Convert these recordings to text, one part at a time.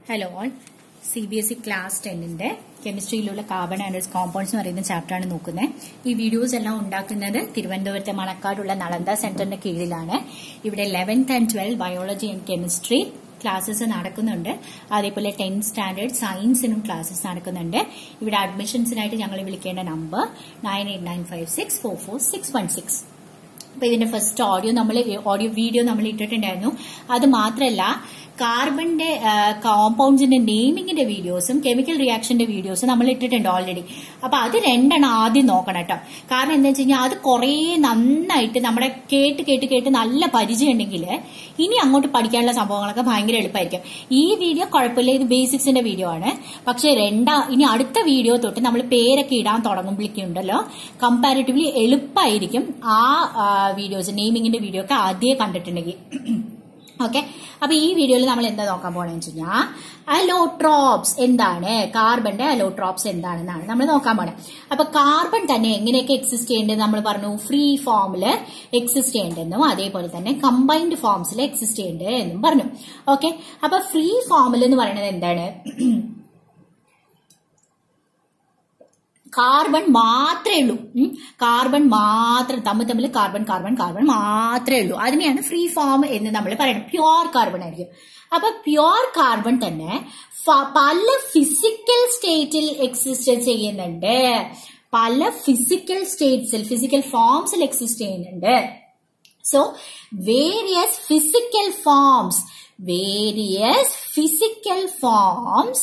Hello all C B S E class ടെന്നിന്റെ കെമിസ്ട്രിയിലുള്ള carbon and compounds എന്ന് പറയുന്ന ചാപ്റ്ററാണ് നോക്കുന്നത് ഈ വീഡിയോസ് എല്ലാം ഉണ്ടാക്കുന്നത് തിരുവനന്തപുരത്തെ മണക്കാടുള്ള നളന്ദ സെന്ററിന്റെ കീഴിലാണ് ഇവിടെ eleventh and twelve biology and chemistry classes നടക്കുന്നുണ്ട് അതേപോലെ ടെൻത്ത് സ്റ്റാൻഡേർഡ് സയൻസിനും ക്ലാസ്സസ് നടക്കുന്നുണ്ട് ഇവിടെ അഡ്മിഷൻസിനായിട്ട് ഞങ്ങൾ വിളിക്കേണ്ട number nine eight nine five six four four six one six അപ്പൊ ഇതിന്റെ ഫസ്റ്റ് ഓഡിയോ നമ്മൾ ഓഡിയോ വീഡിയോ നമ്മൾ ഇട്ടിട്ടുണ്ടായിരുന്നു അത് മാത്രമല്ല കാർബണിന്റെ കോമ്പൗണ്ട്സിന്റെ നെയിമിങ്ങിന്റെ വീഡിയോസും കെമിക്കൽ റിയാക്ഷന്റെ വീഡിയോസും നമ്മൾ ഇട്ടിട്ടുണ്ട് ഓൾറെഡി അപ്പൊ അത് രണ്ടെണ്ണം ആദ്യം നോക്കണം കേട്ടോ കാരണം എന്താ വെച്ച് കഴിഞ്ഞാൽ അത് കുറേ നന്നായിട്ട് നമ്മുടെ കേട്ട് കേട്ട് കേട്ട് നല്ല പരിചയം ഉണ്ടെങ്കിൽ ഇനി അങ്ങോട്ട് പഠിക്കാനുള്ള സംഭവങ്ങളൊക്കെ ഭയങ്കര എളുപ്പമായിരിക്കും ഈ വീഡിയോ കുഴപ്പമില്ല ഇത് ബേസിക്സിന്റെ വീഡിയോ ആണ് പക്ഷെ രണ്ടാ ഇനി അടുത്ത വീഡിയോ തൊട്ട് നമ്മൾ പേരൊക്കെ ഇടാൻ തുടങ്ങുമ്പോഴേക്കുണ്ടല്ലോ കമ്പാരിറ്റീവ്ലി എളുപ്പമായിരിക്കും ആ വീഡിയോസ് നെയിമിങ്ങിന്റെ വീഡിയോ ഒക്കെ ആദ്യമേ കണ്ടിട്ടുണ്ടെങ്കിൽ ഓക്കെ അപ്പൊ ഈ വീഡിയോയിൽ നമ്മൾ എന്താ നോക്കാൻ പോണെന്ന് വെച്ച് കഴിഞ്ഞാൽ അലോട്രോപ്സ് എന്താണ് കാർബണിന്റെ അലോട്രോപ്സ് എന്താണെന്നാണ് നമ്മൾ നോക്കാൻ പോണേ അപ്പൊ കാർബൺ തന്നെ എങ്ങനെയൊക്കെ എക്സിസ്റ്റ് ചെയ്യേണ്ടത് നമ്മൾ പറഞ്ഞു ഫ്രീ ഫോമില് എക്സിസ്റ്റ് ചെയ്യേണ്ടെന്നും അതേപോലെ തന്നെ കമ്പൈൻഡ് ഫോംസിൽ എക്സിസ്റ്റ് ചെയ്യേണ്ടത് എന്നും പറഞ്ഞു ഓക്കെ അപ്പൊ ഫ്രീ ഫോമിൽ എന്ന് പറയുന്നത് എന്താണ് കാർബൺ മാത്രമേ ഉള്ളൂ കാർബൺ മാത്രം തമ്മിൽ തമ്മിൽ കാർബൺ കാർബൺ കാർബൺ മാത്രമേ ഉള്ളൂ അതിനെയാണ് ഫ്രീ ഫോം എന്ന് നമ്മൾ പറയുന്നത് പ്യുവർ കാർബൺ ആയിരിക്കും അപ്പൊ പ്യുവർ കാർബൺ തന്നെ പല ഫിസിക്കൽ സ്റ്റേറ്റിൽ എക്സിസ്റ്റ് ചെയ്യുന്നുണ്ട് പല ഫിസിക്കൽ സ്റ്റേറ്റ്സിൽ ഫിസിക്കൽ ഫോംസിൽ എക്സിസ്റ്റ് ചെയ്യുന്നുണ്ട് so various physical forms various physical forms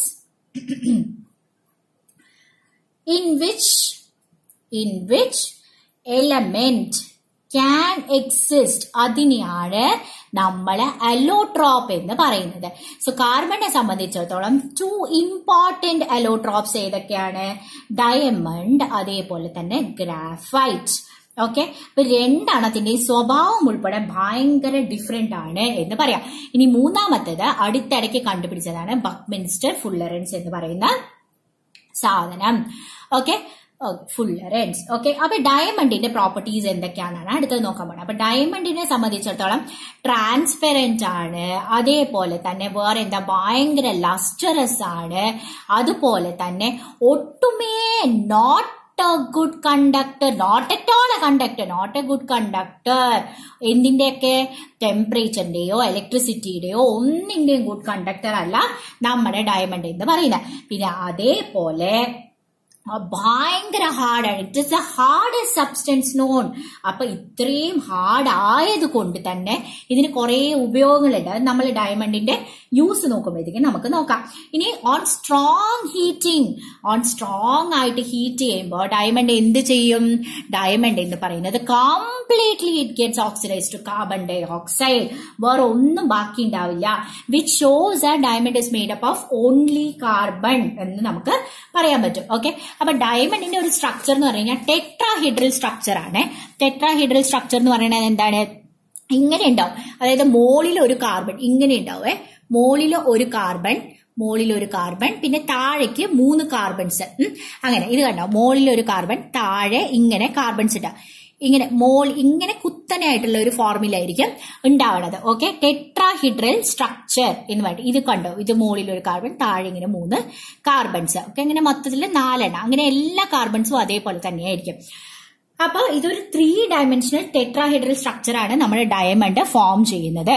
in which in which element can exist അതിനെയാണ് നമ്മൾ അലോട്രോപ്പ് എന്ന് പറയുന്നത് സോ കാർബണിനെ സംബന്ധിച്ചിടത്തോളം ടു ഇമ്പോർട്ടന്റ് അലോട്രോപ്സ് ഏതൊക്കെയാണ് ഡയമണ്ട് അതേപോലെ തന്നെ ഗ്രാഫൈറ്റ് ഓക്കെ അപ്പൊ രണ്ടെണ്ണത്തിന്റെ സ്വഭാവം ഉൾപ്പെടെ ഭയങ്കര ഡിഫറെന്റ് ആണ് എന്ന് പറയാം ഇനി മൂന്നാമത്തേത് അടുത്തിടയ്ക്ക് കണ്ടുപിടിച്ചതാണ് ബക്മിൻസ്റ്റർ ഫുള്ളറൻസ് എന്ന് പറയുന്ന സാധനം ഓക്കെ ഫുള്ളറൻസ് ഓക്കെ അപ്പൊ ഡയമണ്ടിന്റെ പ്രോപ്പർട്ടീസ് എന്തൊക്കെയാണെന്നാണ് അടുത്തത് നോക്കാൻ പോണത് അപ്പൊ ഡയമണ്ടിനെ സംബന്ധിച്ചിടത്തോളം ട്രാൻസ്പെറന്റ് ആണ് അതേപോലെ തന്നെ വേറെ എന്താ ഭയങ്കര ലസ്റ്ററസ് ആണ് അതുപോലെ തന്നെ ഒട്ടുമേ not a good conductor not at all a conductor not a good conductor എന്തിന്റെയൊക്കെ ടെമ്പറേച്ചറിന്റെയോ ഇലക്ട്രിസിറ്റിയുടെയോ ഒന്നിന്റെയും ഗുഡ് കണ്ടക്ടർ അല്ല നമ്മുടെ ഡയമണ്ട് എന്ന് പറയുന്നത് പിന്നെ അതേപോലെ ഭയങ്കര ഹാർഡാണ് it is the hardest substance known അപ്പൊ ഇത്രയും ഹാർഡ് ആയത് കൊണ്ട് തന്നെ ഇതിന് കുറെ ഉപയോഗങ്ങളുണ്ട് അത് നമ്മൾ ഡയമണ്ടിന്റെ യൂസ് നോക്കുമ്പോഴത്തേക്കും നമുക്ക് നോക്കാം ഇനി on strong heating on strong ആയിട്ട് ഹീറ്റ് ചെയ്യുമ്പോൾ ഡയമണ്ട് എന്ത് ചെയ്യും ഡയമണ്ട് എന്ന് പറയുന്നത് completely it gets oxidise to carbon dioxide വേറെ ഒന്നും ബാക്കി ഉണ്ടാവില്ല വിച്ച് ഷോസ് ആ diamond is made up of only carbon എന്ന് നമുക്ക് പറയാൻ പറ്റും ഓക്കെ അപ്പൊ ഡയമണ്ടിന്റെ ഒരു സ്ട്രക്ചർ എന്ന് പറഞ്ഞു കഴിഞ്ഞാൽ ടെട്രാഹിഡ്രൽ സ്ട്രക്ചർ ആണ് ടെട്രാഹിഡ്രൽ സ്ട്രക്ചർ എന്ന് പറയുന്നത് എന്താണ് ഇങ്ങനെ ഉണ്ടാവും അതായത് മോളിൽ ഒരു കാർബൺ ഇങ്ങനെ ഉണ്ടാവേ മോളിൽ ഒരു കാർബൺ മോളിൽ ഒരു കാർബൺ പിന്നെ താഴേക്ക് മൂന്ന് കാർബൺസ് അങ്ങനെ ഇത് കണ്ടോ മോളിൽ ഒരു കാർബൺ താഴെ ഇങ്ങനെ കാർബൺസ് ഉണ്ടാവും ഇങ്ങനെ മോൾ ഇങ്ങനെ കുത്തനെയായിട്ടുള്ള ഒരു ഫോർമുലായിരിക്കും ഉണ്ടാവണത് ഓക്കെ ടെട്രാഹിഡ്രൽ സ്ട്രക്ചർ എന്ന് പറയുന്നത് ഇത് കണ്ടോ ഇത് മുകളിൽ ഒരു കാർബൺ താഴെ ഇങ്ങനെ മൂന്ന് കാർബൺസ് ഓക്കെ ഇങ്ങനെ മൊത്തത്തിൽ നാലെണ്ണം അങ്ങനെ എല്ലാ കാർബൺസും അതേപോലെ തന്നെയായിരിക്കും അപ്പൊ ഇതൊരു ത്രീ ഡയമെൻഷണൽ ടെട്രാഹെഡ്രൽ സ്ട്രക്ചറാണ് നമ്മുടെ ഡയമണ്ട് ഫോം ചെയ്യുന്നത്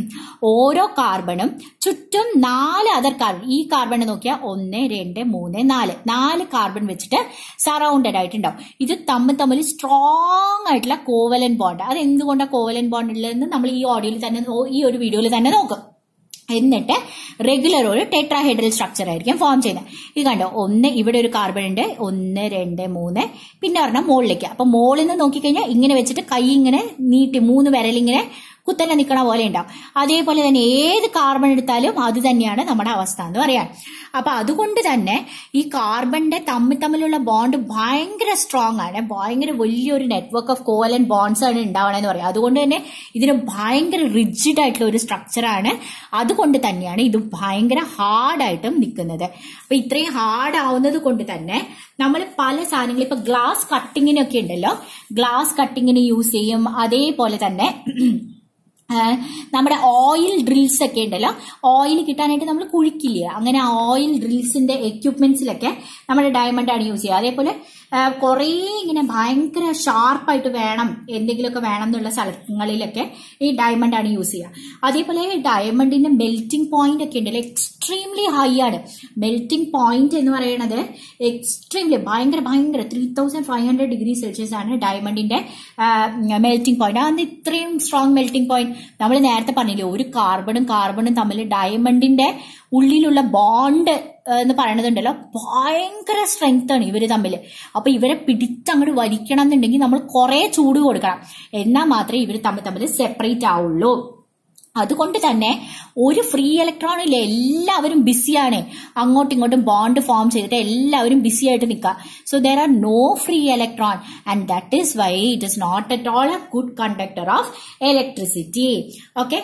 ഓരോ കാർബണും ചുറ്റും നാല് അതർ കാർബൺ ഈ കാർബൺ നോക്കിയാൽ ഒന്ന് രണ്ട് മൂന്ന് നാല് നാല് കാർബൺ വെച്ചിട്ട് സറൗണ്ടഡ് ആയിട്ടുണ്ടാവും ഇത് തമ്മിൽ തമ്മിൽ സ്ട്രോങ് ആയിട്ടുള്ള കോവലൻ ബോണ്ട് അത് എന്തുകൊണ്ടാണ് കോവലൻ ബോണ്ട് ഉള്ളതെന്ന് നമ്മൾ ഈ ഓഡിയോയിൽ തന്നെ ഈ ഒരു വീഡിയോയിൽ തന്നെ നോക്കും എന്നിട്ട് റെഗുലർ ഒരു ടെട്രാഹെഡ്രൽ സ്ട്രക്ചർ ആയിരിക്കും ഫോം ചെയ്യുന്നത് ഇത് കണ്ടോ ഒന്ന് ഇവിടെ ഒരു കാർബൺ ഉണ്ട് ഒന്ന് രണ്ട് മൂന്ന് പിന്നെ ഒരെണ്ണം മുകളിലേക്ക് അപ്പൊ മുകളിൽ നിന്ന് നോക്കിക്കഴിഞ്ഞാൽ ഇങ്ങനെ വെച്ചിട്ട് കൈ ഇങ്ങനെ നീട്ടി മൂന്ന് വിരലിങ്ങനെ കുത്തനെ നിൽക്കണ പോലെ ഉണ്ടാവും അതേപോലെ തന്നെ ഏത് കാർബൺ എടുത്താലും അത് തന്നെയാണ് നമ്മുടെ അവസ്ഥ എന്ന് പറയാം അപ്പൊ അതുകൊണ്ട് തന്നെ ഈ കാർബണിന്റെ തമ്മിൽ തമ്മിലുള്ള ബോണ്ട് ഭയങ്കര സ്ട്രോങ് ആണ് ഭയങ്കര വലിയൊരു നെറ്റ്വർക്ക് ഓഫ് കോവലൻ ബോണ്ട്സ് ആണ് ഉണ്ടാവണമെന്ന് പറയാം അതുകൊണ്ട് തന്നെ ഇതിന് ഭയങ്കര റിജിഡ് ആയിട്ടുള്ള ഒരു സ്ട്രക്ചറാണ് അതുകൊണ്ട് തന്നെയാണ് ഇത് ഭയങ്കര ഹാർഡായിട്ടും നിൽക്കുന്നത് അപ്പൊ ഇത്രയും ഹാർഡ് ആവുന്നത് കൊണ്ട് തന്നെ നമ്മൾ പല സാധനങ്ങൾ ഇപ്പൊ ഗ്ലാസ് കട്ടിങ്ങിനൊക്കെ ഉണ്ടല്ലോ ഗ്ലാസ് കട്ടിങ്ങിന് യൂസ് ചെയ്യും അതേപോലെ തന്നെ നമ്മുടെ ഓയിൽ ഡ്രിൽസ് ഒക്കെ ഉണ്ടല്ലോ ഓയിൽ കിട്ടാനായിട്ട് നമ്മൾ കുഴിക്കില്ല അങ്ങനെ ഓയിൽ ഡ്രിൽസിന്റെ എക്യുപ്മെന്റ്സിലൊക്കെ നമ്മുടെ ഡയമണ്ട് ആണ് യൂസ് ചെയ്യുക അതേപോലെ കുറേ ഇങ്ങനെ ഭയങ്കര ഷാർപ്പായിട്ട് വേണം എന്തെങ്കിലുമൊക്കെ വേണം എന്നുള്ള സ്ഥലങ്ങളിലൊക്കെ ഈ ഡയമണ്ട് ആണ് യൂസ് ചെയ്യുക അതേപോലെ ഡയമണ്ടിന്റെ മെൽറ്റിംഗ് പോയിന്റ് ഒക്കെ ഉണ്ടല്ലോ എക്സ്ട്രീംലി ഹൈ ആണ് മെൽറ്റിംഗ് പോയിന്റ് എന്ന് പറയുന്നത് എക്സ്ട്രീംലി ഭയങ്കര ഭയങ്കര three thousand five hundred degree celsius ആണ് ഡയമണ്ടിന്റെ മെൽറ്റിംഗ് പോയിന്റ് അതെന്ത് ഇത്രയും സ്ട്രോങ് മെൽറ്റിംഗ് പോയിന്റ് നമ്മൾ നേരത്തെ പറഞ്ഞില്ലേ ഒരു കാർബണും കാർബണും തമ്മിൽ ഡയമണ്ടിന്റെ ഉള്ളിലുള്ള ബോണ്ട് എന്ന് പറയണതുണ്ടല്ലോ ഭയങ്കര സ്ട്രെങ്ത് ആണ് ഇവര് തമ്മിൽ അപ്പൊ ഇവരെ പിടിച്ചങ്ങോട്ട് വലിക്കണം എന്നുണ്ടെങ്കിൽ നമ്മൾ കുറെ ചൂട് കൊടുക്കണം എന്നാൽ മാത്രമേ ഇവർ തമ്മിൽ തമ്മിൽ സെപ്പറേറ്റ് ആവുള്ളൂ അതുകൊണ്ട് തന്നെ ഒരു ഫ്രീ ഇലക്ട്രോണിൽ എല്ലാവരും ബിസിയാണ് അങ്ങോട്ടും ഇങ്ങോട്ടും ബോണ്ട് ഫോം ചെയ്തിട്ട് എല്ലാവരും ബിസി ആയിട്ട് നിൽക്കുക so there are no free electron and that is why it is not at all a good conductor of electricity okay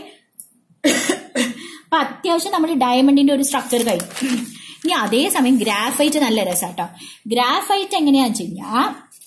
അപ്പൊ അത്യാവശ്യം നമ്മൾ ഡയമണ്ടിന്റെ ഒരു സ്ട്രക്ചർ കഴിഞ്ഞു ഇനി അതേസമയം ഗ്രാഫൈറ്റ് നല്ല രസാട്ടോ ഗ്രാഫൈറ്റ് എങ്ങനെയാന്ന് വെച്ച് കഴിഞ്ഞാൽ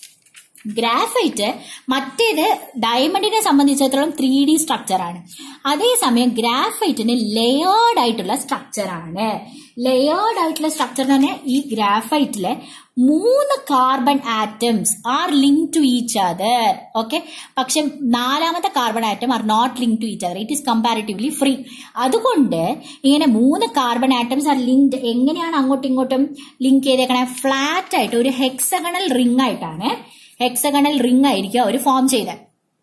ഗ്രാഫൈറ്റ് മറ്റേത് ഡയമണ്ടിനെ സംബന്ധിച്ചിടത്തോളം ത്രീ ഡി സ്ട്രക്ചറാണ് അതേസമയം ഗ്രാഫൈറ്റിന് ലെയേർഡ് ആയിട്ടുള്ള സ്ട്രക്ചറാണ് ലെയേർഡ് ആയിട്ടുള്ള സ്ട്രക്ചർ എന്ന് പറഞ്ഞാൽ ഈ ഗ്രാഫൈറ്റിലെ മൂന്ന് carbon atoms are link to each other okay പക്ഷെ നാലാമത്തെ carbon atom are not link to each other it is comparatively free അതുകൊണ്ട് ഇങ്ങനെ മൂന്ന് കാർബൺ ആറ്റംസ് ആർ ലിങ്ക്ഡ് എങ്ങനെയാണ് അങ്ങോട്ടും ഇങ്ങോട്ടും ലിങ്ക് ചെയ്തേക്കണേ ഫ്ലാറ്റ് ആയിട്ട് ഒരു ഹെക്സഗണൽ റിംഗ് ആയിട്ടാണ് ഹെക്സഗണൽ റിംഗ് ആയിരിക്കും അവർ ഫോം ചെയ്തത്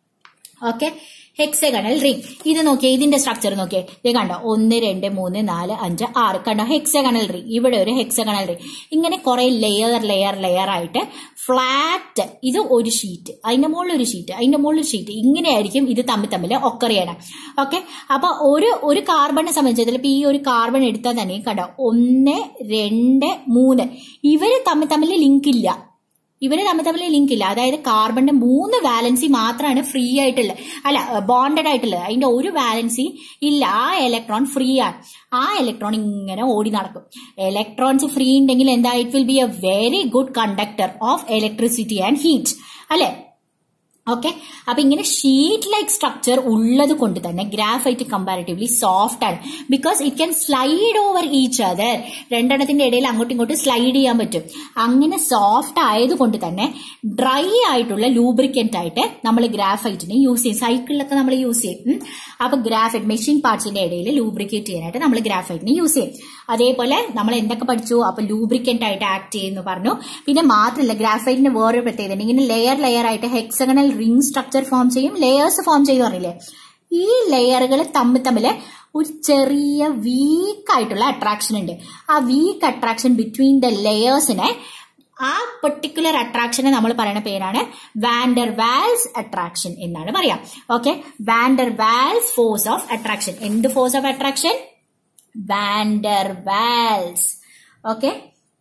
ഓക്കെ ഹെക്സഗണൽ റിംഗ് ഇത് നോക്കിയേ ഇതിന്റെ സ്ട്രക്ചർ നോക്കിയേ ഇത് കണ്ടോ ഒന്ന് രണ്ട് മൂന്ന് നാല് അഞ്ച് ആറ് കണ്ടോ ഹെക്സഗണൽ റിംഗ് ഇവിടെ ഒരു ഹെക്സഗണൽ റിംഗ് ഇങ്ങനെ കുറെ ലെയർ ലെയർ ലെയർ ആയിട്ട് ഫ്ലാറ്റ് ഇത് ഒരു ഷീറ്റ് അതിന്റെ മുകളിൽ ഒരു ഷീറ്റ് അതിന്റെ മുകളിൽ ഷീറ്റ് ഇങ്ങനെയായിരിക്കും ഇത് തമ്മിൽ തമ്മിൽ ഒക്കർ ചെയ്യണം ഓക്കെ അപ്പൊ ഒരു ഒരു കാർബണിനെ സംബന്ധിച്ചതിൽ ഇപ്പൊ ഈ ഒരു കാർബൺ എടുത്താൽ തന്നെ കണ്ടോ ഒന്ന് രണ്ട് മൂന്ന് ഇവര് തമ്മിൽ തമ്മിൽ ലിങ്ക് ഇല്ല ഇവര് തമ്മിൽ തമ്മിൽ ലിങ്ക് ഇല്ല അതായത് കാർബണിന്റെ മൂന്ന് വാലൻസി മാത്രമാണ് ഫ്രീ ആയിട്ടുള്ളത് അല്ല ബോണ്ടഡ് ആയിട്ടുള്ളത് അതിന്റെ ഒരു വാലൻസി ഇല്ല ആ ഇലക്ട്രോൺ ഫ്രീ ആണ് ആ ഇലക്ട്രോൺ ഇങ്ങനെ ഓടി നടക്കും ഇലക്ട്രോൺസ് ഫ്രീ ഉണ്ടെങ്കിൽ എന്താ it will be a very good conductor of electricity and heat അല്ലെ ഓക്കെ അപ്പൊ ഇങ്ങനെ ഷീറ്റ് ലൈക്ക് സ്ട്രക്ചർ ഉള്ളത് കൊണ്ട് തന്നെ ഗ്രാഫൈറ്റ് കമ്പാരിറ്റീവ്ലി സോഫ്റ്റ് ആണ് because it can slide over each other രണ്ടെണ്ണത്തിന്റെ ഇടയിൽ അങ്ങോട്ടും ഇങ്ങോട്ടും സ്ലൈഡ് ചെയ്യാൻ പറ്റും അങ്ങനെ സോഫ്റ്റ് ആയതുകൊണ്ട് തന്നെ ഡ്രൈ ആയിട്ടുള്ള ലൂബ്രിക്കന്റ് ആയിട്ട് നമ്മൾ ഗ്രാഫൈറ്റിനെ യൂസ് ചെയ്യും സൈക്കിളിലൊക്കെ നമ്മൾ യൂസ് ചെയ്യും അപ്പൊ ഗ്രാഫൈറ്റ് മെഷീൻ പാർട്സിന്റെ ഇടയിൽ ലൂബ്രിക്കേറ്റ് ചെയ്യാനായിട്ട് നമ്മൾ ഗ്രാഫൈറ്റിനെ യൂസ് ചെയ്യും അതേപോലെ നമ്മൾ എന്തൊക്കെ പഠിച്ചു അപ്പൊ ലൂബ്രിക്കന്റ് ആയിട്ട് ആക്ട് ചെയ്യുന്നു പറഞ്ഞു പിന്നെ മാത്രമല്ല ഗ്രാഫൈറ്റിന് വേറൊരു പ്രത്യേകത ഇങ്ങനെ ലെയർ ലെയർ ആയിട്ട് ഹെക്സഗണൽ റിംഗ് സ്ട്രക്ചർ ഫോം ചെയ്യും ലെയേഴ്സ് ഫോം ചെയ്യും പറഞ്ഞില്ലേ ഈ ലെയറുകൾ തമ്മിൽ തമ്മിൽ ഒരു ചെറിയ വീക്ക് ആയിട്ടുള്ള അട്രാക്ഷൻ ഉണ്ട് ആ വീക്ക് അട്രാക്ഷൻ ബിറ്റ്വീൻ ദ ലെയേഴ്സിനെ ആ പെർട്ടിക്കുലർ അട്രാക്ഷനെ നമ്മൾ പറയുന്ന പേരാണ് വാൻഡർ വാൽസ് അട്രാക്ഷൻ എന്നാണ് പറയാം okay van der Waals force of attraction എന്ത് force of attraction van der Waals okay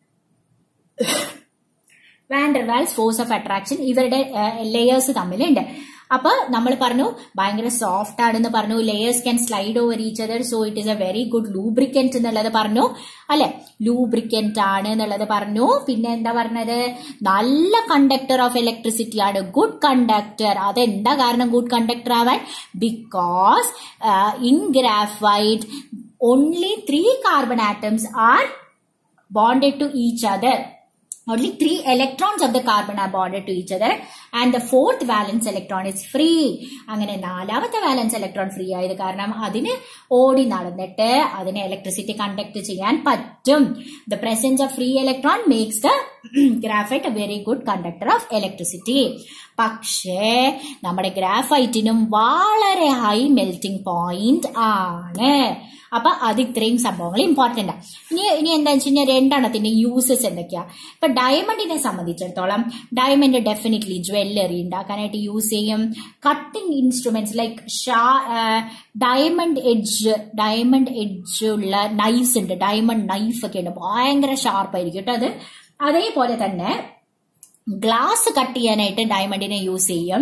van der Waals force of attraction ഇവരുടെ ലെയേഴ്സ് തമ്മിലുണ്ട് അപ്പൊ നമ്മൾ പറഞ്ഞു ഭയങ്കര സോഫ്റ്റ് ആണെന്ന് പറഞ്ഞു layers can slide over each other so it is a very good lubricant എന്നുള്ളത് പറഞ്ഞു അല്ലെ ലൂബ്രിക്കന്റ് ആണ് എന്നുള്ളത് പറഞ്ഞു പിന്നെ എന്താ പറഞ്ഞത് നല്ല കണ്ടക്ടർ ഓഫ് ഇലക്ട്രിസിറ്റി ആണ് ഗുഡ് കണ്ടക്ടർ അതെന്താ കാരണം ഗുഡ് കണ്ടക്ടർ ആവാൻ because in graphite only three carbon atoms are bonded to each other. Only three electrons of the carbon are bonded to each other and the fourth valence electron is free. അങ്ങനെ നാലാമത്തെ വാലൻസ് electron free ആയത് കാരണം അതിന് ഓടി നടന്നിട്ട് അതിനെ electricity conduct ചെയ്യാൻ പറ്റും the presence of free electron makes the graphite a very good conductor of electricity പക്ഷേ നമ്മുടെ ഗ്രാഫൈറ്റിനും വളരെ ഹൈ മെൽറ്റിംഗ് പോയിന്റ് ആണ് അപ്പൊ അത് ഇത്രയും സംഭവങ്ങൾ ഇമ്പോർട്ടന്റ് ആണ് ഇനി ഇനി എന്താ വെച്ച് കഴിഞ്ഞാൽ രണ്ടെണ്ണത്തിന്റെ യൂസസ് എന്തൊക്കെയാ ഇപ്പൊ ഡയമണ്ടിനെ സംബന്ധിച്ചിടത്തോളം ഡയമണ്ട് ഡെഫിനറ്റ്ലി ജ്വല്ലറി ഉണ്ടാക്കാനായിട്ട് യൂസ് ചെയ്യും cutting instruments like saw diamond edge diamond edge ഉള്ള നൈഫ്സ് ഉണ്ട് ഡയമണ്ട് നൈഫ് ഒക്കെ ഉണ്ട് ഭയങ്കര ഷാർപ്പായിരിക്കും കേട്ടോ അത് അതേപോലെ തന്നെ ഗ്ലാസ് കട്ട് ചെയ്യാനായിട്ട് ഡയമണ്ടിനെ യൂസ് ചെയ്യും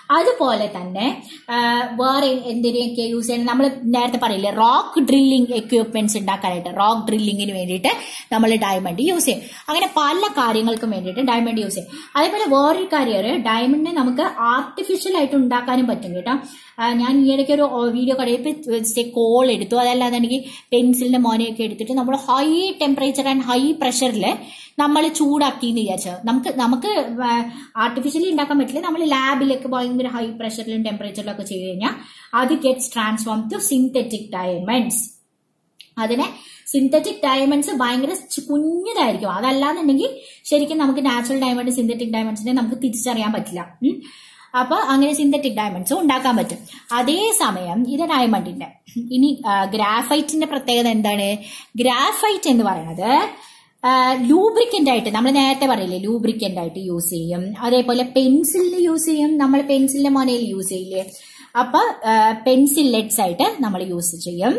അതുപോലെ തന്നെ ആ, വേറെ എന്തിനൊക്കെ യൂസ് ചെയ്യുന്നത് നമ്മൾ നേരത്തെ പറയില്ലേ റോക്ക് ഡ്രില്ലിംഗ് എക്യുപ്മെന്റ്സ് ഉണ്ടാക്കാനായിട്ട് റോക്ക് ഡ്രില്ലിങ്ങിന് വേണ്ടിയിട്ട് നമ്മൾ ഡയമണ്ട് യൂസ് ചെയ്യും അങ്ങനെ പല കാര്യങ്ങൾക്കും വേണ്ടിയിട്ട് ഡയമണ്ട് യൂസ് ചെയ്യും അതേപോലെ വേറൊരു കാര്യം ഡയമണ്ടിനെ നമുക്ക് ആർട്ടിഫിഷ്യൽ ആയിട്ട് ഉണ്ടാക്കാനും പറ്റും കേട്ടോ ആ, ഞാൻ ഈ ഇടയ്ക്ക് ഒരു വീഡിയോ കടയിൽ കോൾ എടുത്തു അതല്ലാതെ എനിക്ക് പെൻസിലിന്റെ മോനയൊക്കെ എടുത്തിട്ട് നമ്മൾ ഹൈ ടെമ്പറേച്ചർ ആൻഡ് ഹൈ പ്രഷറിൽ നമ്മൾ ചൂടാക്കി എന്ന് വിചാരിച്ചത് നമുക്ക് നമുക്ക് ആർട്ടിഫിഷ്യലി ഉണ്ടാക്കാൻ പറ്റില്ല നമ്മൾ ലാബിലൊക്കെ ഭയങ്കര ഹൈ പ്രഷറിലും ടെമ്പറേച്ചറിലും ഒക്കെ ചെയ്ത് കഴിഞ്ഞാൽ അത് gets transform to synthetic diamonds അതിനെ സിന്തറ്റിക് ഡയമണ്ട്സ് ഭയങ്കര ചു- കുഞ്ഞതായിരിക്കും അതല്ലാന്നുണ്ടെങ്കിൽ ശരിക്കും നമുക്ക് നാച്ചുറൽ ഡയമണ്ട് സിന്തറ്റിക് ഡയമണ്ട്സിനെ നമുക്ക് തിരിച്ചറിയാൻ പറ്റില്ല ഉം. അപ്പൊ അങ്ങനെ സിന്തറ്റിക് ഡയമണ്ട്സ് ഉണ്ടാക്കാൻ പറ്റും അതേസമയം ഇത് ഡയമണ്ടിന്റെ ഇനി ഗ്രാഫൈറ്റിന്റെ പ്രത്യേകത എന്താണ് ഗ്രാഫൈറ്റ് എന്ന് പറയുന്നത് ലൂബ്രിക്കന്റ് ആയിട്ട് നമ്മൾ നേരത്തെ പറയില്ലേ ലൂബ്രിക്കന്റ് ആയിട്ട് യൂസ് ചെയ്യും അതേപോലെ പെൻസിലിന് യൂസ് ചെയ്യും നമ്മൾ പെൻസിലിന്റെ മോനയിൽ യൂസ് ചെയ്യില്ലേ അപ്പൊ പെൻസിൽ ലെഡ്സ് ആയിട്ട് നമ്മൾ യൂസ് ചെയ്യും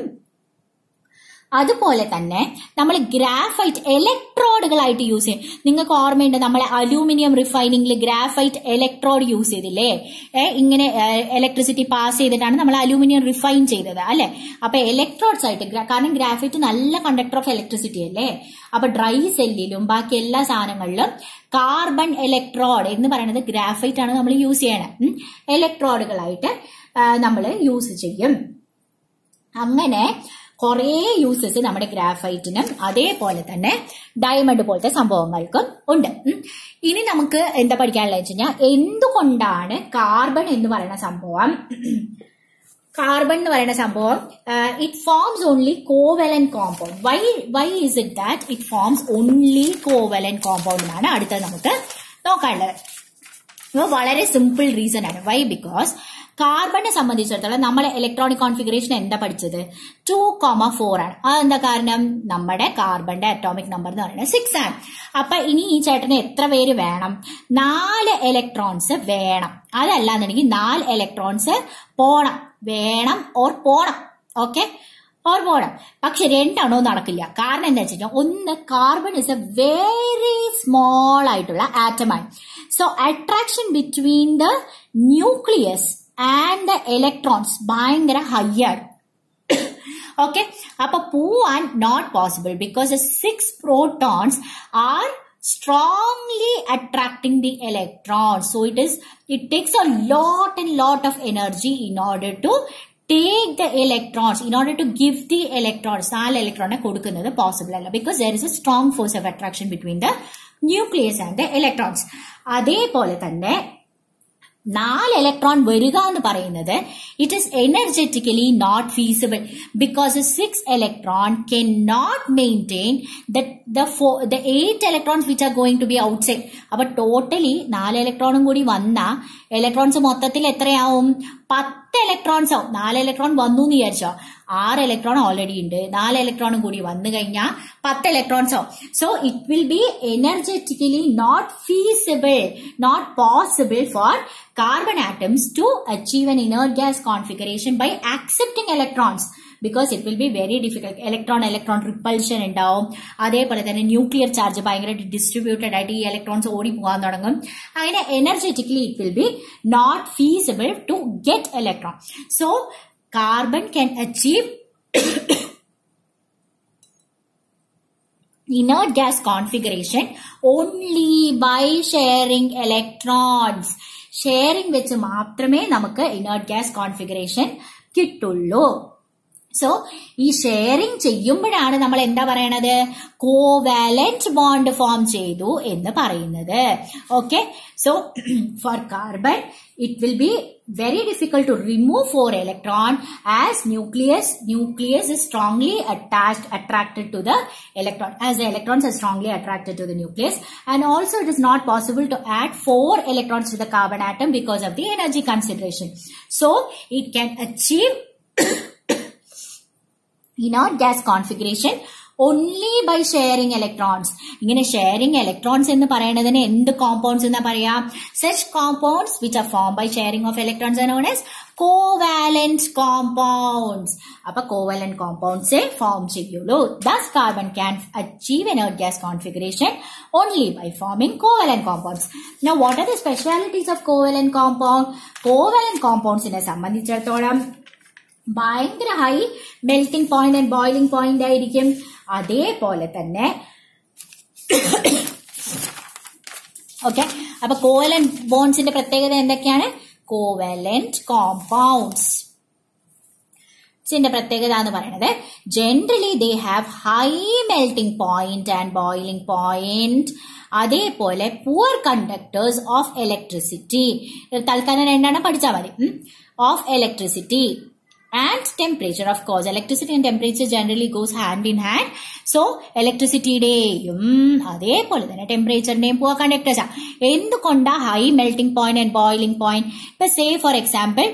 അതുപോലെ തന്നെ നമ്മൾ ഗ്രാഫൈറ്റ് ഇലക്ട്രോഡുകളായിട്ട് യൂസ് ചെയ്യും നിങ്ങൾക്ക് ഓർമ്മയുണ്ട് നമ്മൾ അലൂമിനിയം റിഫൈനിങ്ങിൽ ഗ്രാഫൈറ്റ് ഇലക്ട്രോഡ് യൂസ് ചെയ്തില്ലേ ഏ, ഇങ്ങനെ ഇലക്ട്രിസിറ്റി പാസ് ചെയ്തിട്ടാണ് നമ്മൾ അലൂമിനിയം റിഫൈൻ ചെയ്തത് അല്ലെ അപ്പൊ ഇലക്ട്രോഡ്സ് ആയിട്ട് gra- കാരണം ഗ്രാഫൈറ്റ് നല്ല കണ്ടക്ടർ ഓഫ് ഇലക്ട്രിസിറ്റി അല്ലേ അപ്പൊ ഡ്രൈ സെല്ലിലും ബാക്കി എല്ലാ സാധനങ്ങളിലും കാർബൺ ഇലക്ട്രോഡ് എന്ന് പറയുന്നത് ഗ്രാഫൈറ്റ് ആണ് നമ്മൾ യൂസ് ചെയ്യണം ഇലക്ട്രോഡുകളായിട്ട് നമ്മൾ യൂസ് ചെയ്യും അങ്ങനെ കുറേ യൂസസ് നമ്മുടെ ഗ്രാഫൈറ്റിനും അതേപോലെ തന്നെ ഡയമണ്ട് പോലത്തെ സംഭവങ്ങൾക്കും ഉണ്ട് ഉം. ഇനി നമുക്ക് എന്താ പഠിക്കാനുള്ളത് വെച്ച് കഴിഞ്ഞാൽ എന്തുകൊണ്ടാണ് കാർബൺ എന്ന് പറയുന്ന സംഭവം കാർബൺ എന്ന് പറയുന്ന സംഭവം it forms only covalent compound why why is it that it forms only covalent compound എന്നാണ് അടുത്തത് നമുക്ക് നോക്കാനുള്ളത് അപ്പോൾ വളരെ സിമ്പിൾ റീസൺ ആണ് വൈ ബിക്കോസ് കാർബണിനെ സംബന്ധിച്ചിടത്തോളം നമ്മൾ ഇലക്ട്രോണിക് കോൺഫിഗറേഷൻ എന്താ പഠിച്ചത് ടു കോമ ഫോർ ആണ് അതെന്താ കാരണം നമ്മുടെ കാർബണിന്റെ അറ്റോമിക് നമ്പർ എന്ന് പറയുന്നത് സിക്സ് ആണ് അപ്പൊ ഇനി ഈ ചേട്ടന് എത്ര പേര് വേണം നാല് ഇലക്ട്രോൺസ് വേണം അതല്ലാന്നുണ്ടെങ്കിൽ നാല് ഇലക്ട്രോൺസ് പോണം വേണം ഓർ പോണം ഓക്കെ ഓർ പോണം പക്ഷെ രണ്ടെണ്ണവും നടക്കില്ല കാരണം എന്താ വെച്ചാൽ ഒന്ന് carbon is a very small ആയിട്ടുള്ള ആറ്റമാണ് so attraction between the nucleus and the electrons ഭയങ്കര ഹൈ ആണ് ഓക്കെ അപ്പൊ പോവാൻ not possible because six protons are strongly attracting the electrons so it is it takes a lot and lot of energy in order to take the electrons in order to give the electrons നാല് ഇലക്ട്രോണിനെ കൊടുക്കുന്നത് possible അല്ല because there is a strong force of attraction between the nucleus and the electrons അതേപോലെ തന്നെ നാല് electron വരിക എന്ന് പറയുന്നത് it is energetically not feasible because six electron can not maintain the eight electrons which are going to be outside അപ്പൊ totally നാല് ഇലക്ട്രോണും കൂടി വന്ന ഇലക്ട്രോൺസ് മൊത്തത്തിൽ എത്രയാവും പത്ത് ഇലക്ട്രോൺസ് ആവും നാല് ഇലക്ട്രോൺ വന്നു എന്ന് വിചാരിച്ചോ ആറ് ഇലക്ട്രോൺ ഓൾറെഡി ഉണ്ട് നാല് ഇലക്ട്രോണും കൂടി വന്നു കഴിഞ്ഞാൽ പത്ത് ഇലക്ട്രോൺസ് ആവും so it will be energetically not feasible not possible for carbon atoms to achieve an inert gas configuration by accepting electrons because it will be very difficult electron electron repulsion ഉണ്ടാവും അതേപോലെ തന്നെ nuclear charge ഭയങ്കരമായിട്ട് distributed ആയിട്ട് ഈ electrons ഓടി പോകാൻ തുടങ്ങും അങ്ങനെ energetically it will be not feasible to get electron so carbon can achieve inert gas configuration only by sharing electrons sharing വെച്ച് മാത്രമേ നമുക്ക് ഇനേർട്ട് ഗ്യാസ് കോൺഫിഗറേഷൻ കിട്ടുള്ളൂ സോ ഈ ഷെയറിംഗ് ചെയ്യുമ്പോഴാണ് നമ്മൾ എന്താ പറയണത് കോവാലന്റ് ബോണ്ട് ഫോം ചെയ്തു എന്ന് പറയുന്നത് okay so for carbon it will be very difficult to remove four electron as nucleus nucleus is strongly attached attracted to the electron as the electrons are strongly attracted to the nucleus and also it is not possible to add four electrons to the carbon atom because of the energy consideration so it can achieve inert gas configuration only by sharing electrons ഇങ്ങനെ sharing electrons എന്ന് പറയുന്നതിന് എന്ത് compounds എന്ന് പറയാം such compounds which are form by sharing of electrons known as covalent compounds അപ്പൊ covalent കോമ്പൗണ്ട്സേ form ചെയ്യുള്ളൂ thus carbon can achieve energy gas configuration only by forming covalent compounds Now what are the specialities of covalent compound? Covalent compoundsനെ സംബന്ധിച്ചിടത്തോളം ഭയങ്കര high melting point and boiling point ആയിരിക്കും അതേപോലെ തന്നെ okay അപ്പൊ കോവലന്റ് ബോൺസിന്റെ പ്രത്യേകത എന്തൊക്കെയാണ് കോവലന്റ് കോമ്പൗണ്ട്സ് ഇതിന്റെ പ്രത്യേകത എന്ന് പറയുന്നത് generally they have high melting point and boiling point അതേപോലെ പുവർ കണ്ടക്ടേഴ്സ് ഓഫ് ഇലക്ട്രിസിറ്റി തൽക്കാലം രണ്ടെണ്ണം പഠിച്ചാൽ മതി of electricity and temperature of course electricity and temperature generally goes hand in hand so ഇലക്ട്രിസിറ്റിയുടെയും അതേപോലെ തന്നെ ടെമ്പറേച്ചറിന്റെയും പുവർ കണ്ടക്ടേഴ്സ് എന്തുകൊണ്ടാ high melting point and boiling point ഇപ്പൊ സേ ഫോർ എക്സാമ്പിൾ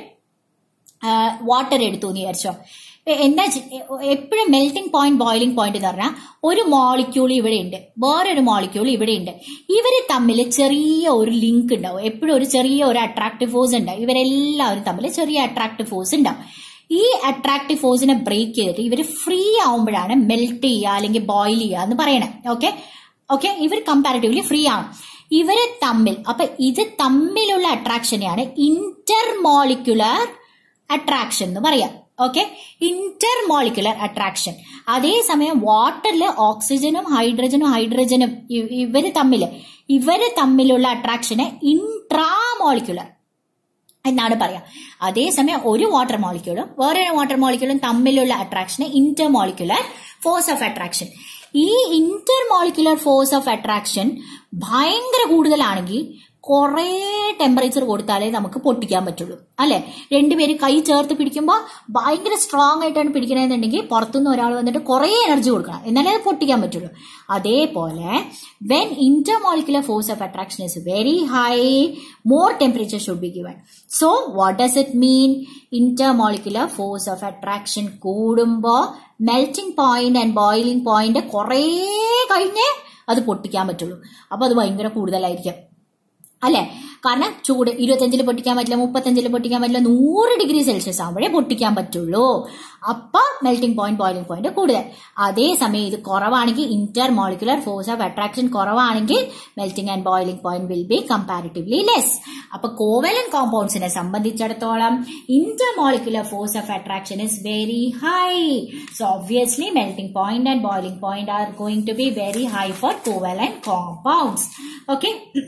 വാട്ടർ എടുത്തു എന്ന് വിചാരിച്ചോ എന്താ എപ്പോഴും മെൽറ്റിംഗ് പോയിന്റ് ബോയിലിംഗ് പോയിന്റ് എന്ന് പറഞ്ഞാൽ ഒരു മോളിക്യൂൾ ഇവിടെ ഉണ്ട് വേറൊരു മോളിക്യൂൾ ഇവിടെ ഉണ്ട് ഇവര് തമ്മിൽ ചെറിയ ഒരു ലിങ്ക് ഉണ്ടാവും എപ്പോഴും ഒരു ചെറിയ ഒരു അട്രാക്റ്റീവ് ഫോഴ്സ് ഉണ്ടാവും ഇവരെല്ലാവരും തമ്മിൽ ചെറിയ അട്രാക്റ്റീവ് ഫോഴ്സ് ഉണ്ടാവും ഈ അട്രാക്റ്റീവ് ഫോഴ്സിനെ ബ്രേക്ക് ചെയ്തിട്ട് ഇവർ ഫ്രീ ആവുമ്പോഴാണ് മെൽറ്റ് ചെയ്യുക അല്ലെങ്കിൽ ബോയിൽ ചെയ്യുക എന്ന് പറയണേ ഓക്കെ ഓക്കെ ഇവർ കമ്പാരിറ്റീവ്ലി ഫ്രീ ആണ് ഇവരെ തമ്മിൽ അപ്പൊ ഇത് തമ്മിലുള്ള അട്രാക്ഷനെയാണ് ഇന്റർ മോളിക്കുലർ അട്രാക്ഷൻ എന്ന് പറയാം ഓക്കെ ഇന്റർ മോളിക്കുലർ അട്രാക്ഷൻ അതേസമയം വാട്ടറിൽ ഓക്സിജനും ഹൈഡ്രജനും ഹൈഡ്രജനും ഇവര് തമ്മിൽ ഇവര് തമ്മിലുള്ള അട്രാക്ഷനെ ഇൻട്രാ മോളിക്കുലർ എന്നാണ് പറയാ അതേസമയം ഒരു വാട്ടർ മോളിക്യൂളും വേറൊരു വാട്ടർ മോളിക്യൂളും തമ്മിലുള്ള അട്രാക്ഷനെ intermolecular force of attraction ഈ intermolecular force of attraction ഭയങ്കര കൂടുതലാണെങ്കിൽ കുറേ ടെമ്പറേച്ചർ കൊടുത്താലേ നമുക്ക് പൊട്ടിക്കാൻ പറ്റുള്ളൂ അല്ലെ രണ്ടുപേര് കൈ ചേർത്ത് പിടിക്കുമ്പോൾ ഭയങ്കര സ്ട്രോങ് ആയിട്ടാണ് പിടിക്കണമെന്നുണ്ടെങ്കിൽ പുറത്തുനിന്ന് ഒരാൾ വന്നിട്ട് കുറേ എനർജി കൊടുക്കണം എന്നാലേ അത് പൊട്ടിക്കാൻ പറ്റുള്ളൂ അതേപോലെ when intermolecular force of attraction is very high more temperature should be given so what does it mean intermolecular force of attraction കൂടുമ്പോൾ melting point and boiling point കുറേ കഴിഞ്ഞേ അത് പൊട്ടിക്കാൻ പറ്റുള്ളൂ അപ്പൊ അത് ഭയങ്കര കൂടുതലായിരിക്കും അല്ലെ കാരണം ചൂട് ഇരുപത്തഞ്ചിൽ പൊട്ടിക്കാൻ പറ്റില്ല മുപ്പത്തഞ്ചിൽ പൊട്ടിക്കാൻ പറ്റില്ല നൂറ് ഡിഗ്രി സെൽഷ്യസ് ആകുമ്പോഴേ പൊട്ടിക്കാൻ പറ്റുള്ളൂ അപ്പൊ മെൽറ്റിംഗ് പോയിന്റ് ബോയിലിംഗ് പോയിന്റ് കൂടുതൽ അതേസമയം ഇത് കുറവാണെങ്കിൽ intermolecular force of attraction കുറവാണെങ്കിൽ melting and boiling point will be comparatively less അപ്പൊ കോവലൻ കോമ്പൗണ്ട്സിനെ സംബന്ധിച്ചിടത്തോളം intermolecular force of attraction is very high so obviously melting point and boiling point are going to be very high for covalent compounds okay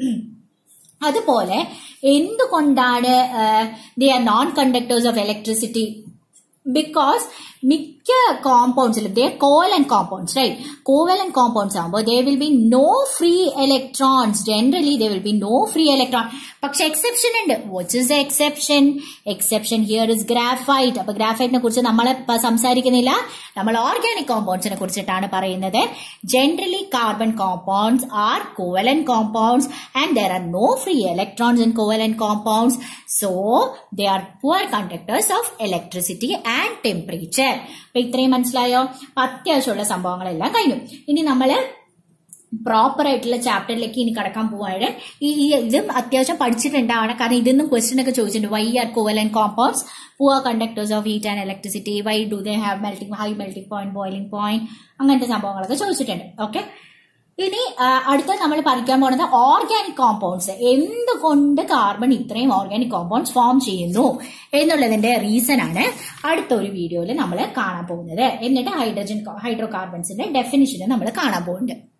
അതുപോലെ എന്തുകൊണ്ടാണ് they are non conductors of electricity because മിക്ക കോമ്പൗണ്ട്സിലും they covalent compounds right covalent compounds ആകുമ്പോൾ they will be no free electrons generally they will be no free electron പക്ഷെ exception ഉണ്ട് which is exception exception here is graphite അപ്പൊ ഗ്രാഫൈറ്റിനെ കുറിച്ച് നമ്മൾ സംസാരിക്കുന്നില്ല നമ്മൾ ഓർഗാനിക് കോമ്പൗണ്ട്സിനെ കുറിച്ചിട്ടാണ് പറയുന്നത് generally carbon compounds are covalent compounds and there are no free electrons in covalent compounds so they are poor conductors of electricity and temperature അപ്പൊ ഇത്രയും മനസ്സിലായോ അപ്പൊ അത്യാവശ്യമുള്ള സംഭവങ്ങളെല്ലാം കഴിഞ്ഞു ഇനി നമ്മള് പ്രോപ്പർ ആയിട്ടുള്ള ചാപ്റ്ററിലേക്ക് ഇനി കടക്കാൻ പോവാണ് ഈ ഈ ഇതും അത്യാവശ്യം പഠിച്ചിട്ടുണ്ടാവണം കാരണം ഇതൊന്നും ക്വസ്റ്റ്യൻ ഒക്കെ ചോദിച്ചിട്ടുണ്ട് why are covalent compounds poor conductors of heat and electricity why do they have melting high melting point boiling point അങ്ങനത്തെ സംഭവങ്ങളൊക്കെ ചോദിച്ചിട്ടുണ്ട് ഓക്കെ ഇനി അടുത്ത നമ്മൾ പഠിക്കാൻ പോകുന്നത് ഓർഗാനിക് കോമ്പൗണ്ട്സ് എന്തുകൊണ്ട് കാർബൺ ഇത്രയും ഓർഗാനിക് കോമ്പൗണ്ട്സ് ഫോം ചെയ്യുന്നു എന്നുള്ളതിന്റെ റീസൺ ആണ് അടുത്ത ഒരു വീഡിയോയിൽ നമ്മൾ കാണാൻ പോകുന്നത് എന്നിട്ട് ഹൈഡ്രജൻ ഹൈഡ്രോ കാർബൺസിന്റെ ഡെഫിനിഷന് നമ്മൾ കാണാൻ പോകുന്നുണ്ട്